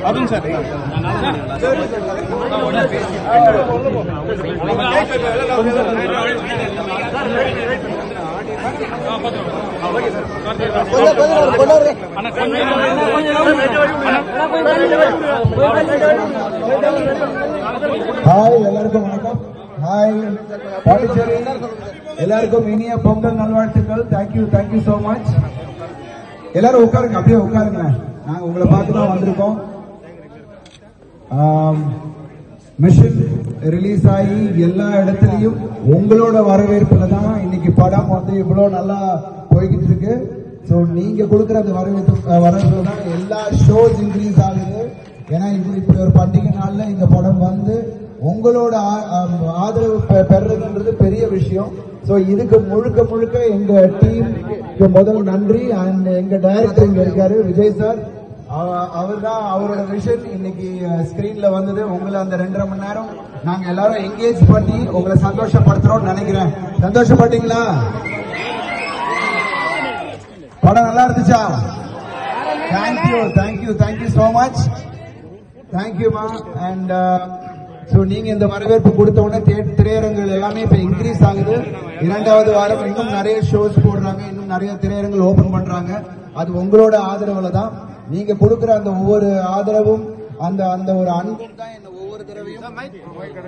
அதுவும் sir hi எல்லாருக்கும் வணக்கம் ஹாய் பாண்டிச்சேரி எல்லாருக்கும் இனிய பொங்கல் நல்வாழ்த்துக்கள் தேங்க்யூ தேங்க்யூ so மச் எல்லாரும் உட்காருங்க அப்படியே உட்காருங்க நாங்க உங்களை பார்த்து தான் வந்திருக்கோம் மிஷன் ரிலீஸ் ஆகி எல்லா இடத்துலயும் உங்களோட வரவேற்புல தான் இன்னைக்கு படம் வந்து இவ்வளவு நல்லா போய்கிட்டு இருக்கு ஸோ நீங்க கொடுக்குற அந்த வரவேற்பு வரவேற்புல தான் எல்லா ஷோஸ் இன்க்ரீஸ் ஆகுது ஏன்னா இது இப்படி ஒரு பண்டிகை நாள்ல இந்த படம் வந்து உங்களோட ஆ- ஆம், ஆதரவு பெ- பெறுறதுன்றது பெரிய விஷயம் ஸோ இதுக்கு முழுக்க முழுக்க எங்க டீமுக்கு முதல் நன்றி அண்ட் எங்க டைரக்டர் இங்க இருக்காரு விஜய் சார் அவர் தான் அவரோட விஷன் இன்னைக்கு ஸ்கிரீன்ல வந்தது உங்களை அந்த ரெண்டரை மணி நேரம் நாங்க எல்லாரும் என்கேஜ் பண்ணி உங்களை சந்தோஷப்படுத்துறோம்னு நினைக்கிறேன் சந்தோஷப்பட்டீங்களா படம் நல்லா இருந்துச்சா thank you thank you thank you so much தேங்க்யூமா அண்ட் ஸோ நீங்க இந்த வரவேற்பு கொடுத்த உடனே தே- திரையரங்குகள் எல்லாமே இப்ப இன்க்ரீஸ் ஆகுது இரண்டாவது வாரம் இன்னும் நிறைய ஷோஸ் போடுறாங்க இன்னும் நிறைய திரையரங்குகள் ஓபன் பண்றாங்க அது உங்களோட ஆதரவுல தான் நீங்க கொடுக்குற அந்த ஒவ்வொரு ஆதரவும் அந்த அந்த ஒரு அன்பும் தான் என்ன ஒவ்வொரு தடவையும்